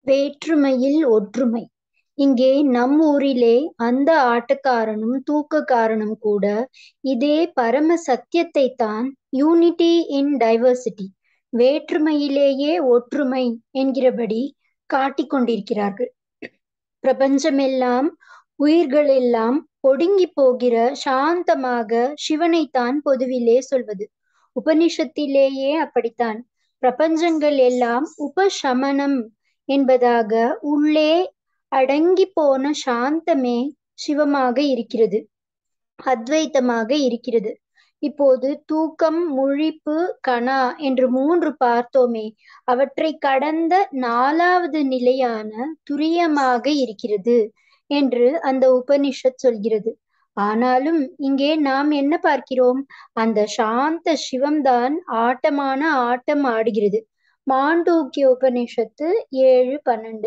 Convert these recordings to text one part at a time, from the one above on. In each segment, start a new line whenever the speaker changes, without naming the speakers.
வேற்றுமையில் ஒற்றுமை இங்கே நம் ஊரிலே அந்த ஆட்டக்காரனும் தூக்கக்காரனும் கூட இதே பரம சத்தியத்தைத்தான் யூனிட்டி இன் டைவர்சிட்டி வேற்றுமையிலேயே ஒற்றுமை என்கிறபடி காட்டிக் கொண்டிருக்கிறார்கள் பிரபஞ்சமெல்லாம் உயிர்களெல்லாம் ஒடுங்கி போகிற சாந்தமாக சிவனைத்தான் பொதுவிலே சொல்வது உபனிஷத்திலேயே அப்படித்தான் பிரபஞ்சங்கள் எல்லாம் உபசமனம் என்பதாக உள்ளே அடங்கி போன சாந்தமே சிவமாக இருக்கிறது அத்வைத்தமாக இருக்கிறது இப்போது தூக்கம் முழிப்பு கணா என்று மூன்று பார்த்தோமே அவற்றை கடந்த நாலாவது நிலையான துரியமாக இருக்கிறது என்று அந்த உபனிஷத் சொல்கிறது ஆனாலும் இங்கே நாம் என்ன பார்க்கிறோம் அந்த சாந்த சிவம்தான் ஆட்டமான ஆட்டம் ஆடுகிறது மாண்டூக்கிய உபனிஷத்து ஏழு பன்னெண்டு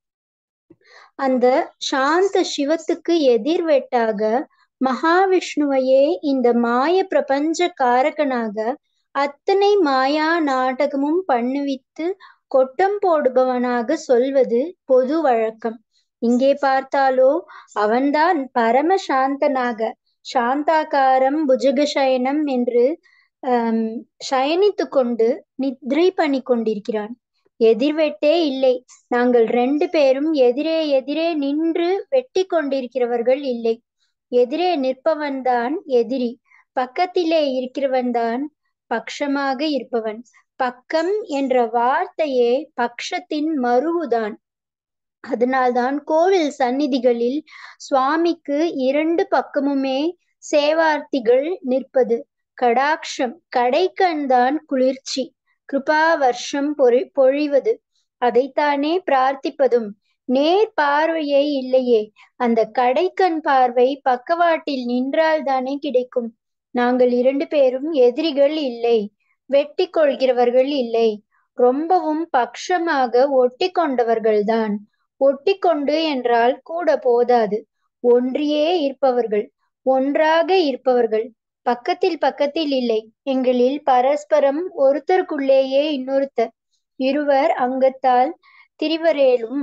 அந்த சாந்த சிவத்துக்கு எதிர்வெட்டாக மகாவிஷ்ணுவையே இந்த மாய பிரபஞ்ச காரகனாக அத்தனை மாயா நாடகமும் பண்ணுவித்து கொட்டம் போடுபவனாக சொல்வது பொது வழக்கம் இங்கே பார்த்தாலோ அவன்தான் பரம சாந்தனாக சாந்தாகாரம் புஜகசயனம் என்று ஆஹ் சயனித்து கொண்டு நித்ரை பண்ணி கொண்டிருக்கிறான் எதிர்வெட்டே இல்லை நாங்கள் ரெண்டு பேரும் எதிரே எதிரே நின்று வெட்டி கொண்டிருக்கிறவர்கள் இல்லை எதிரே நிற்பவன்தான் எதிரி பக்கத்திலே இருக்கிறவன்தான் பக்ஷமாக இருப்பவன் பக்கம் என்ற வார்த்தையே பக்ஷத்தின் மருவுதான் அதனால்தான் கோவில் சந்நிதிகளில் சுவாமிக்கு இரண்டு பக்கமுமே சேவார்த்திகள் நிற்பது கடாட்சம் கடைக்கண் தான் குளிர்ச்சி கிருபா வருஷம் பொறி பொழிவது அதைத்தானே பிரார்த்திப்பதும் நேர் பார்வையே இல்லையே அந்த கடைக்கண் பார்வை பக்கவாட்டில் நின்றால் தானே கிடைக்கும் நாங்கள் இரண்டு பேரும் எதிரிகள் இல்லை வெட்டி கொள்கிறவர்கள் இல்லை ரொம்பவும் பக்ஷமாக ஒட்டி கொண்டவர்கள்தான் ஒட்டி கொண்டு என்றால் கூட போதாது ஒன்றியே இருப்பவர்கள் ஒன்றாக இருப்பவர்கள் பக்கத்தில் பக்கத்தில் இல்லை எங்களில் பரஸ்பரம் ஒருத்தருக்குள்ளேயே இன்னொருத்தர் இருவர் அங்கத்தால் திரிவரேலும்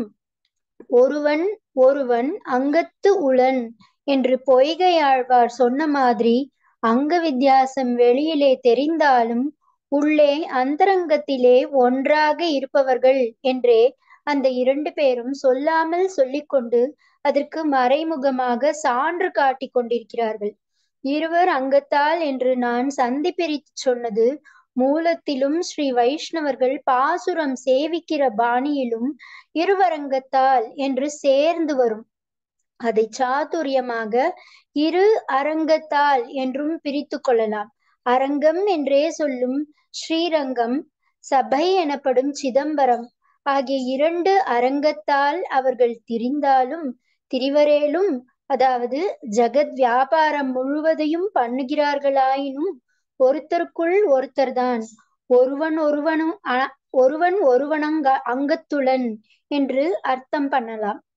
ஒருவன் ஒருவன் அங்கத்து உளன் என்று பொய்கையாழ்வார் சொன்ன மாதிரி அங்க வித்தியாசம் வெளியிலே தெரிந்தாலும் உள்ளே அந்தரங்கத்திலே ஒன்றாக இருப்பவர்கள் என்றே அந்த இரண்டு பேரும் சொல்லாமல் சொல்லிக்கொண்டு அதற்கு மறைமுகமாக சான்று காட்டிக் கொண்டிருக்கிறார்கள் இருவர் அங்கத்தால் என்று நான் சந்தி பிரித்து சொன்னது மூலத்திலும் ஸ்ரீ வைஷ்ணவர்கள் பாசுரம் சேவிக்கிற பாணியிலும் இருவரங்கத்தால் என்று சேர்ந்து வரும் அதை சாதுரியமாக இரு அரங்கத்தால் என்றும் பிரித்து கொள்ளலாம் அரங்கம் என்றே சொல்லும் ஸ்ரீரங்கம் சபை எனப்படும் சிதம்பரம் ஆகிய இரண்டு அரங்கத்தால் அவர்கள் திரிந்தாலும் திரிவரேலும் அதாவது ஜெகத் வியாபாரம் முழுவதையும் பண்ணுகிறார்களாயினும் ஒருத்தருக்குள் ஒருத்தர்தான் ஒருவன் ஒருவனும் ஒருவன் ஒருவனங்க அங்கத்துளன் என்று அர்த்தம் பண்ணலாம்